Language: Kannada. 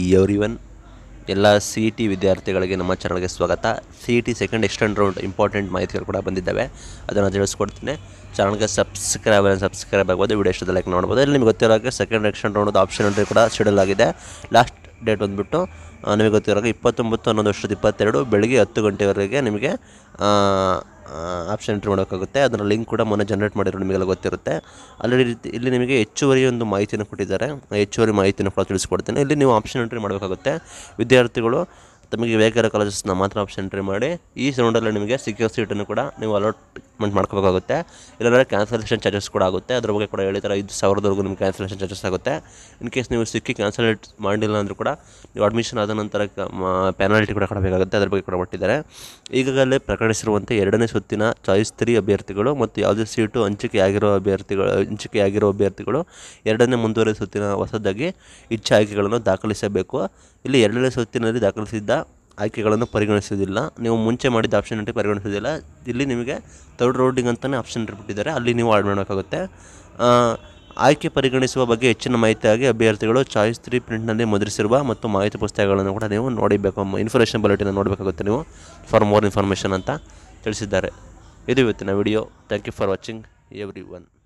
ಎವ್ರಿ ಒನ್ ಎಲ್ಲ ಸಿ ಇ ಟಿ ವಿದ್ಯಾರ್ಥಿಗಳಿಗೆ ನಮ್ಮ ಚಾನಲ್ಗೆ ಸ್ವಾಗತ C E T second extend round important ಮಾಹಿತಿಗಳು ಕೂಡ ಬಂದಿದ್ದಾವೆ ಅದನ್ನು ತಿಳಿಸ್ಕೊಡ್ತೀನಿ ಚಾನಲ್ಗೆ ಸಬ್ಸ್ಕ್ರೈಬ್ ಸಬ್ಸ್ಕ್ರೈಬ್ ಆಗ್ಬೋದು ವಿಡಿಯೋ ಇಷ್ಟದ ಲೈಕ್ ನೋಡ್ಬೋದು ಇಲ್ಲಿ ನಿಮಗೆ ಗೊತ್ತಿರೋ ಹಾಗೆ second extend round option entry ಕೂಡ ಶೆಡ್ಯೂಲ್ ಆಗಿದೆ ಲಾಸ್ಟ್ ಡೇಟ್ ಬಂದುಬಿಟ್ಟು ನಿಮಗೆ ಗೊತ್ತಿರೋ ಹಾಗೆ ಇಪ್ಪತ್ತೊಂಬತ್ತು ಹನ್ನೊಂದು ವರ್ಷದ ಇಪ್ಪತ್ತೆರಡು ಬೆಳಗ್ಗೆ ಹತ್ತು ಗಂಟೆವರೆಗೆ ನಿಮಗೆ ಆಪ್ಷನ್ ಎಂಟ್ರಿ ಮಾಡೋಕ್ಕಾಗುತ್ತೆ ಅದರ ಲಿಂಕ್ ಕೂಡ ಮೊನ್ನೆ ಜನರೇಟ್ ಮಾಡಿರೋ ನಿಮಗೆಲ್ಲ ಗೊತ್ತಿರುತ್ತೆ ಅಲ್ಲಿ ರೀತಿ ಇಲ್ಲಿ ನಿಮಗೆ ಹೆಚ್ಚುವರಿ ಒಂದು ಮಾಹಿತಿಯನ್ನು ಕೊಟ್ಟಿದ್ದಾರೆ ಆ ಹೆಚ್ಚುವರಿ ಮಾಹಿತಿಯನ್ನು ಕೂಡ ತಿಳಿಸ್ಕೊಡ್ತೇನೆ ಇಲ್ಲಿ ನೀವು ಆಪ್ಷನ್ ಎಂಟ್ರಿ ಮಾಡಬೇಕಾಗುತ್ತೆ ವಿದ್ಯಾರ್ಥಿಗಳು ತಮಗೆ ಬೇಕಾಗಿರೋ ಕಾಲೇಜಸ್ನ ಮಾತ್ರ ಆಪ್ಷನ್ ಎಂಟ್ರಿ ಮಾಡಿ ಈ ರೌಂಡಲ್ಲಿ ನಿಮಗೆ ಸಿಕ್ಕಿರೋ ಸೀಟನ್ನು ಕೂಡ ನೀವು ಅಲಾಟ್ಮೆಂಟ್ ಮಾಡ್ಕೋಬೇಕಾಗುತ್ತೆ ಇಲ್ಲಾಂದರೆ ಕ್ಯಾನ್ಸಲೇಷನ್ ಚಾರ್ಜಸ್ ಕೂಡ ಆಗುತ್ತೆ ಅದ್ರ ಬಗ್ಗೆ ಕೂಡ ಹೇಳಿದ್ದಾರೆ ಐದು ಸಾವಿರದವರೆಗೂ ನಿಮ್ಗೆ ಕ್ಯಾನ್ಸಲೇಷನ್ ಚಾರ್ಜಸ್ ಆಗುತ್ತೆ ಇನ್ ಕೇಸ್ ನೀವು ಸಿಕ್ಕಿ ಕ್ಯಾನ್ಸಲೇಟ್ ಮಾಡಿಲ್ಲ ಅಂದರೂ ಕೂಡ ನೀವು ಅಡ್ಮಿಷನ್ ಆದ ನಂತರ ಪೆನಾಲ್ಟಿ ಕೂಡ ಕೊಡಬೇಕಾಗುತ್ತೆ ಅದ್ರ ಬಗ್ಗೆ ಕೂಡ ಕೊಟ್ಟಿದ್ದಾರೆ ಈಗಾಗಲೇ ಪ್ರಕಟಿಸಿರುವಂತೆ ಎರಡನೇ ಸುತ್ತಿನ ಚಾಯ್ಸ್ ತ್ರೀ ಅಭ್ಯರ್ಥಿಗಳು ಮತ್ತು ಯಾವುದೇ ಸೀಟು ಹಂಚಿಕೆ ಆಗಿರೋ ಅಭ್ಯರ್ಥಿಗಳು ಹಂಚಿಕೆ ಆಗಿರೋ ಅಭ್ಯರ್ಥಿಗಳು ಎರಡನೇ ಮುಂದುವರೆದ ಸುತ್ತಿನ ಹೊಸದಾಗಿ ಇಚ್ಛೆ ಆಯ್ಕೆಗಳನ್ನು ದಾಖಲಿಸಬೇಕು ಇಲ್ಲಿ ಎರಡನೇ ಸುತ್ತಿನಲ್ಲಿ ದಾಖಲಿಸಿದ್ದ ಆಯ್ಕೆಗಳನ್ನು ಪರಿಗಣಿಸುವುದಿಲ್ಲ ನೀವು ಮುಂಚೆ ಮಾಡಿದ ಆಪ್ಷನ್ ಎಂಟ್ರಿ ಪರಿಗಣಿಸುವುದಿಲ್ಲ ಇಲ್ಲಿ ನಿಮಗೆ ತರ್ಡ್ ರೌಂಡಿಂಗ್ ಅಂತಲೇ ಆಪ್ಷನ್ ಎಂಟ್ರಿ ಬಿಟ್ಟಿದ್ದಾರೆ ಅಲ್ಲಿ ನೀವು ಆಡ್ ಮಾಡಬೇಕಾಗುತ್ತೆ ಆ, ಆಯ್ಕೆ ಪರಿಗಣಿಸುವ ಬಗ್ಗೆ ಹೆಚ್ಚಿನ ಮಾಹಿತಿಯಾಗಿ ಅಭ್ಯರ್ಥಿಗಳು ಚಾಯ್ಸ್ ತ್ರೀ ಪ್ರಿಂಟ್ನಲ್ಲಿ ಮುದ್ರಿಸಿರುವ ಮತ್ತು ಮಾಹಿತಿ ಪುಸ್ತಕಗಳನ್ನು ಕೂಡ ನೀವು ನೋಡಿಬೇಕು ಇನ್ಫಾರ್ಮೇಷನ್ ಬುಲೆಟಿನ ನೋಡಬೇಕಾಗುತ್ತೆ ನೀವು ಫಾರ್ ಮೋರ್ ಇನ್ಫಾರ್ಮೇಷನ್ ಅಂತ ತಿಳಿಸಿದ್ದಾರೆ ಇದು ಇವತ್ತಿನ video thank you for watching every one